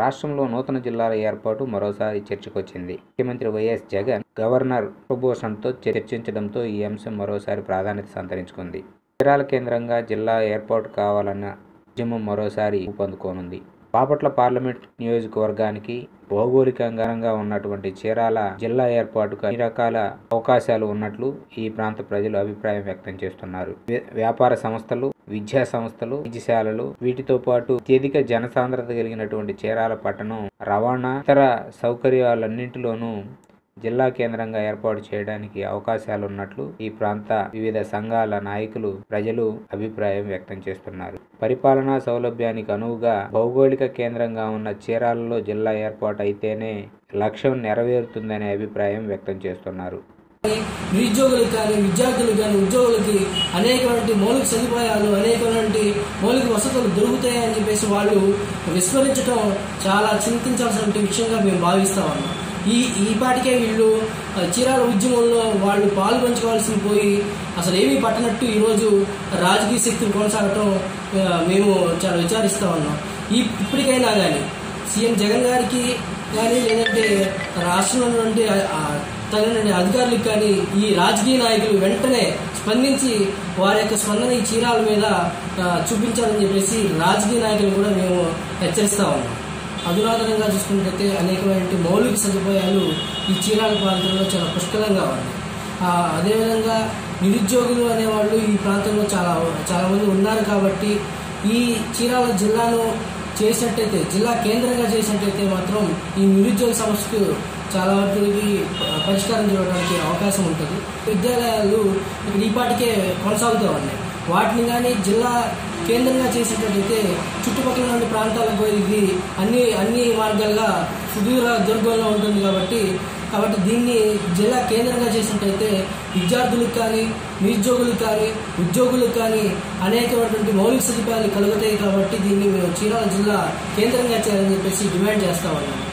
రాష్ట్రంలో నూతన జిల్లాల ఏర్పాటు మరోసారి చర్చకొచ్చింది ముఖ్యమంత్రి వైఎస్ జగన్ గవర్నర్ కుల్భూషణ్తో చర్చించడంతో ఈ అంశం మరోసారి ప్రాధాన్యత సంతరించుకుంది చీరాల కేంద్రంగా జిల్లా ఏర్పాటు కావాలన్న ఉద్యమం మరోసారి ఊపందుకోనుంది బాపట్ల పార్లమెంట్ నియోజకవర్గానికి భౌగోళికంగా ఉన్నటువంటి చీరాల జిల్లా ఏర్పాటుకు అన్ని రకాల అవకాశాలు ఉన్నట్లు ఈ ప్రాంత ప్రజలు అభిప్రాయం వ్యక్తం చేస్తున్నారు వ్య- వ్యాపార సంస్థలు విద్యా సంస్థలు వైద్యశాలలు వీటితో పాటు అత్యధిక జనసాంద్రత కలిగినటువంటి చీరాల పట్టణం రవాణా ఇతర సౌకర్యాలన్నింటిలోనూ జిల్లా కేంద్రంగా ఏర్పాటు చేయడానికి అవకాశాలు ఉన్నట్లు ఈ ప్రాంత వివిధ సంఘాల నాయకులు ప్రజలు అభిప్రాయం వ్యక్తం చేస్తున్నారు పరిపాలనా సౌలభ్యానికి అనువుగా భౌగోళిక కేంద్రంగా ఉన్న చీరాలలో జిల్లా ఏర్పాటు అయితేనే లక్ష్యం నెరవేరుతుందనే అభిప్రాయం వ్యక్తం చేస్తున్నారు నిరుద్యోగులకు కానీ విద్యార్థులకు కానీ ఉద్యోగులకి అనేకటువంటి మౌలిక సదుపాయాలు అనేకటువంటి మౌలిక వసతులు దొరుకుతాయని చెప్పేసి వాళ్ళు విస్మరించడం చాలా చింతించాల్సిన విషయంగా మేము భావిస్తా ఉన్నాం ఈ ఈ పాటికే వీళ్ళు ఆ, చీరాల ఉద్యమంలో వాళ్ళు పాలు పంచుకోవాల్సి పోయి అసలు ఏమీ పట్టనట్టు ఈరోజు రాజకీయ శక్తులు కొనసాగటం ఆ, మేము చాలా విచారిస్తా ఉన్నాం ఈ ఇప్పటికైనా కానీ సీఎం జగన్ గారికి కానీ లేదంటే రాష్ట్రంలో ఉన్నటువంటి ఆ- ఆ తగిన అధికారులకు కానీ ఈ రాజకీయ నాయకులు వెంటనే స్పందించి వారి యొక్క స్పందన ఈ చీరాల మీద ఆ, చూపించాలని చెప్పేసి రాజకీయ నాయకులు కూడా మేము హెచ్చరిస్తా ఉన్నాం అధునాతనంగా చూసుకున్నట్లయితే అనేకమైన మౌలిక సదుపాయాలు ఈ చీరాల ప్రాంతంలో చాలా పుష్కలంగా ఉన్నాయి ఆ, అదేవిధంగా నిరుద్యోగులు అనేవాళ్ళు ఈ ప్రాంతంలో చాలా చాలా మంది ఉన్నారు కాబట్టి ఈ చీరాల జిల్లాను చేసినట్టయితే జిల్లా కేంద్రంగా చేసినట్టయితే మాత్రం ఈ నిరుద్యోగ సమస్యకు చాలా వరకు పరిష్కారం చూడడానికి అవకాశం ఉంటుంది విద్యాలయాలు ఇక్కడ ఈ పాటికే కొనసాగుతూ ఉన్నాయి వాటిని కానీ జిల్లా కేంద్రంగా చేసినట్టయితే చుట్టుపక్కల నుండి ప్రాంతాలకు పోయి ఇది అన్ని అన్ని మార్గాలుగా సుదూర దుర్గంలో ఉంటుంది కాబట్టి కాబట్టి దీన్ని జిల్లా కేంద్రంగా చేసినట్టయితే విద్యార్థులకు కానీ నిరుద్యోగులకు కానీ ఉద్యోగులకు కానీ అనేకమైనటువంటి మౌలిక సదుపాయాలు కలుగుతాయి కాబట్టి దీన్ని మేము చీరాల జిల్లా కేంద్రంగా చేయాలని చెప్పేసి డిమాండ్ చేస్తా ఉన్నాము